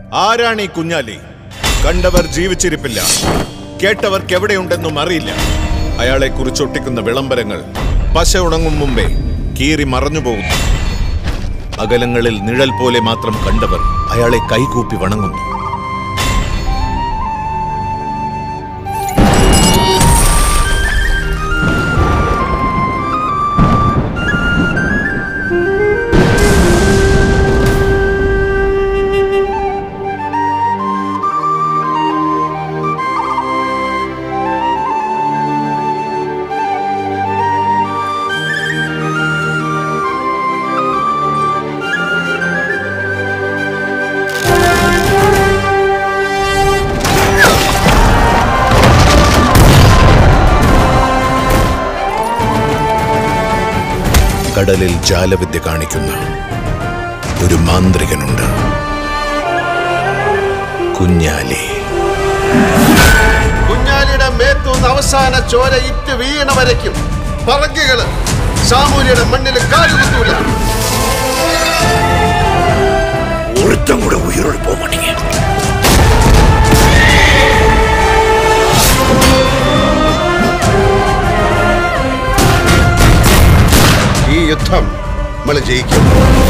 ആരാണ് ഈ കുഞ്ഞാലി കണ്ടവർ ജീവിച്ചിരിപ്പില്ല കേട്ടവർക്ക് എവിടെയുണ്ടെന്നും അറിയില്ല അയാളെ കുറിച്ചൊട്ടിക്കുന്ന വിളംബരങ്ങൾ പശ ഉണങ്ങും മുമ്പേ കീറി മറഞ്ഞു പോകുന്നു അകലങ്ങളിൽ നിഴൽ പോലെ മാത്രം കണ്ടവർ അയാളെ കൈകൂപ്പി വണങ്ങുന്നു കടലിൽ ജാലവിദ്യ കാണിക്കുന്ന ഒരു മാന്ത്രികനുണ്ട് കുഞ്ഞാലി കുഞ്ഞാലിയുടെ മേത്തൂന്ന് അവസാന ചോര ഇറ്റ് വീണ വരയ്ക്കും പറങ്കികള് സാമൂലിയുടെ മണ്ണിൽ കാലുകുത്തൂല ഒരുത്തം കൂടെ ഉയരോട് പോകണെങ്കിൽ ഈ യുദ്ധം നമ്മൾ ജയിക്കും